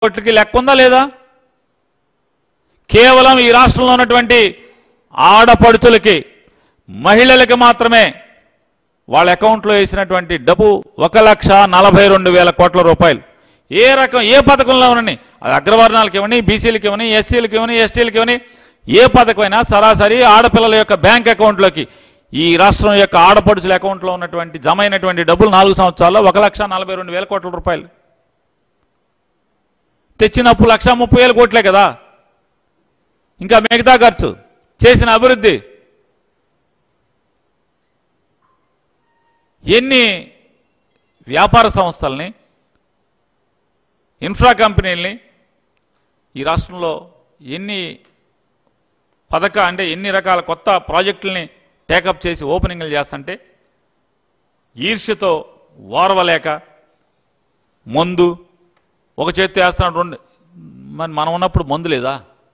కోట్లకి లెక్క ఉందా లేదా కేవలం ఈ రాష్ట్రంలో ఉన్నటువంటి ఆడపడుచులకి మహిళలకి మాత్రమే వాళ్ళ అకౌంట్లో వేసినటువంటి డబ్బు ఒక లక్ష నలభై రెండు వేల కోట్ల రూపాయలు ఏ రకం ఏ పథకంలో ఇవ్వని అది అగ్రవర్ణాలకు ఇవ్వని బీసీలకు ఇవ్వని ఎస్సీలకు ఇవ్వని ఎస్టీలకు ఇవ్వని ఏ పథకమైనా సరాసరి ఆడపిల్లల యొక్క బ్యాంక్ అకౌంట్లోకి ఈ రాష్ట్రం యొక్క ఆడపడుచుల అకౌంట్లో ఉన్నటువంటి జమ అయినటువంటి డబ్బులు నాలుగు సంవత్సరాల్లో ఒక లక్ష నలభై రెండు వేల కోట్ల రూపాయలు తెచ్చిన అప్పు లక్ష ముప్పై వేల కోట్లే కదా ఇంకా మిగతా ఖర్చు చేసిన అభివృద్ధి ఎన్ని వ్యాపార సంస్థల్ని ఇన్ఫ్రా కంపెనీల్ని ఈ రాష్ట్రంలో ఎన్ని పథక అంటే ఎన్ని రకాల కొత్త ప్రాజెక్టుల్ని టేకప్ చేసి ఓపెనింగ్లు చేస్తుంటే ఈర్ష్యతో ఓర్వలేక మందు ఒక చేతి వేస్తున్నాడు రెండు మరి మనం ఉన్నప్పుడు మందు లేదా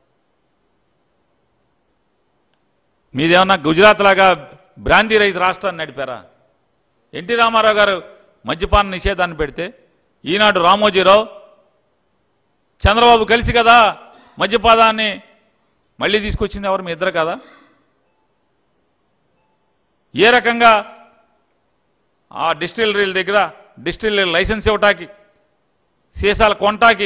మీదేమన్నా గుజరాత్ లాగా బ్రాంతి రైతు రాష్ట్రాన్ని నడిపారా ఎన్టీ రామారావు గారు మద్యపాన నిషేధాన్ని పెడితే ఈనాడు రామోజీరావు చంద్రబాబు కలిసి కదా మద్యపాదాన్ని మళ్ళీ తీసుకొచ్చింది ఎవరు మీ ఇద్దరు కదా ఏ రకంగా ఆ డిస్టిలరీల దగ్గర డిస్టిలరీ లైసెన్స్ ఇవ్వటానికి సీసాల కొంటాకి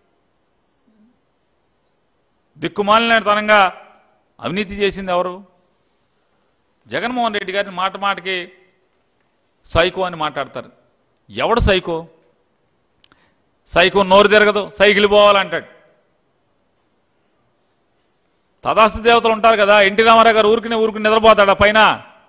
దిక్కుమాలిన తనంగా అవినీతి చేసింది ఎవరు జగన్మోహన్ రెడ్డి గారిని మాట మాటకి సైకో అని మాట్లాడతారు ఎవడు సైకో సైకో నోరు తిరగదు సైకిల్ పోవాలంటాడు తదాస్తు దేవతలు ఉంటారు కదా ఎన్టీ రామారావు గారు ఊరికి ఊరికి నిద్రపోతాడా పైన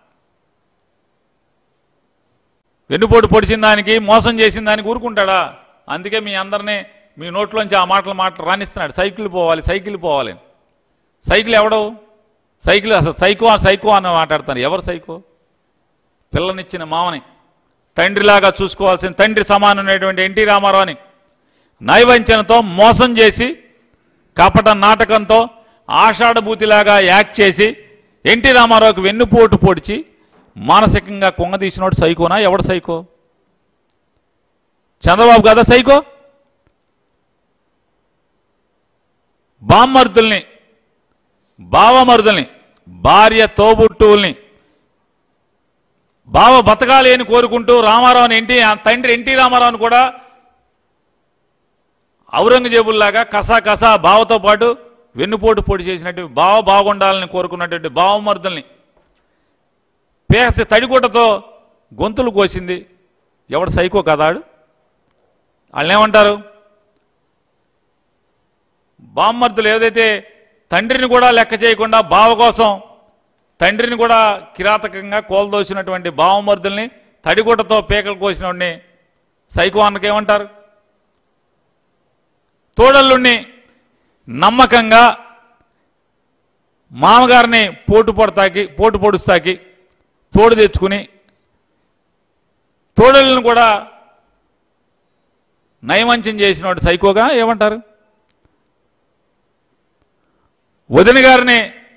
వెన్నుపోటు పొడిచిన దానికి మోసం చేసిన దానికి ఊరుకుంటాడా అందుకే మీ అందరినీ మీ నోట్లోంచి ఆ మాటలు మాటలు రాణిస్తున్నాడు సైకిల్ పోవాలి సైకిల్ పోవాలి సైకిల్ ఎవడు సైకిల్ అసలు సైకో సైకో అని మాట్లాడతారు ఎవరు సైకో పిల్లనిచ్చిన మామని తండ్రిలాగా చూసుకోవాల్సిన తండ్రి సమానమైనటువంటి ఎన్టీ రామారావుని నైవంచనతో మోసం చేసి కపట నాటకంతో ఆషాఢభూతిలాగా యాక్ట్ చేసి ఎన్టీ రామారావుకి వెన్నుపోటు పొడిచి మానసికంగా కొంగదీసినోడు సైకోనా ఎవడు సైకో చంద్రబాబు కదా సైకో బామ్మర్దుల్ని బావమరుదుల్ని భార్య తోబుట్టువుల్ని బావ బతకాలి అని కోరుకుంటూ రామారావుని ఎన్టీ ఆ తండ్రి ఎన్టీ రామారావుని కూడా ఔరంగజేబుల్లాగా కసా కసా బావతో పాటు వెన్నుపోటు పొడి చేసినట్టు బావ బాగుండాలని కోరుకున్నటువంటి బావమరుదుల్ని పేసి తడిగుడ్డతో గొంతులు కోసింది ఎవడు సైకో కదాడు వాళ్ళని ఏమంటారు బామ్మర్దులు ఏదైతే తండ్రిని కూడా లెక్క చేయకుండా బావ కోసం తండ్రిని కూడా కిరాతకంగా కోల్దోసినటువంటి బావమర్దుల్ని తడిగుడ్డతో పీకలు కోసినోడిని సైకో అన్నకేమంటారు తోడల్లుణ్ణి నమ్మకంగా మామగారిని పోటు పడతాకి పోటు పొడుస్తాకి తోడు తెచ్చుకుని తోడలను కూడా నయవంచం చేసినోడు సైకోగా ఏమంటారు వదిన గారిని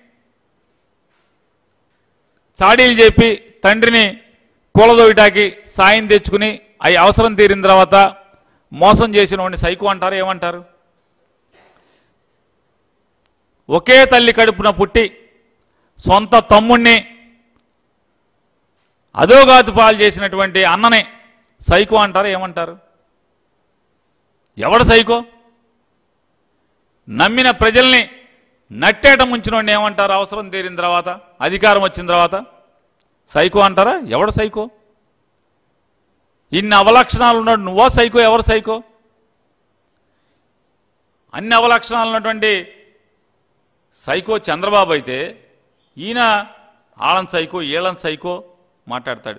చాడీలు చెప్పి తండ్రిని కూలదోయటాకి సాయం తెచ్చుకుని అవి అవసరం తీరిన తర్వాత మోసం చేసిన వాడిని సైకో అంటారు ఏమంటారు ఒకే తల్లి కడుపున పుట్టి సొంత తమ్ముణ్ణి అధోగాతు పాలు చేసినటువంటి అన్నని సైకో అంటారు ఏమంటారు ఎవడు సైకో నమ్మిన ప్రజల్ని నట్టేట ముంచినోడిని ఏమంటారు అవసరం తీరిన తర్వాత అధికారం వచ్చిన తర్వాత సైకో అంటారా ఎవడు సైకో ఇన్ని అవలక్షణాలు ఉన్నాడు నువ్వో సైకో ఎవరు సైకో అన్ని అవలక్షణాలు ఉన్నటువంటి సైకో చంద్రబాబు అయితే ఈయన ఆళన్ సైకో ఈళన్ సైకో మాట్లాడతాడు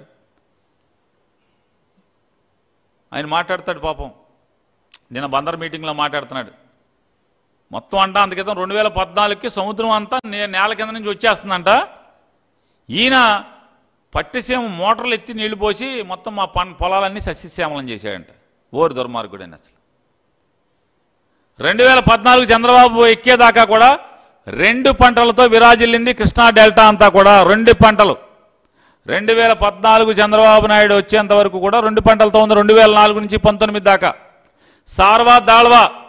ఆయన మాట్లాడతాడు పాపం నిన్న బందర్ మీటింగ్లో మాట్లాడుతున్నాడు మొత్తం అంట అందుకితం రెండు వేల పద్నాలుగుకి సముద్రం అంతా నే- నేల కింద నుంచి వచ్చేస్తుందంట ఈయన పట్టిసీమ మోటార్లు ఎత్తి నీళ్లు పోసి మొత్తం మా పన్ పొలాలన్నీ సస్యశ్యామలం చేశాడంట ఓరు దుర్మార్గుడని అసలు రెండు వేల పద్నాలుగు చంద్రబాబు ఎక్కేదాకా కూడా రెండు పంటలతో విరాజిల్లింది కృష్ణా డెల్టా అంతా కూడా రెండు పంటలు రెండు వేల పద్నాలుగు చంద్రబాబు నాయుడు వచ్చేంత వరకు కూడా రెండు పంటలతో ఉంది రెండు వేల నాలుగు నుంచి పంతొమ్మిది దాకా సార్వా దాళ్వా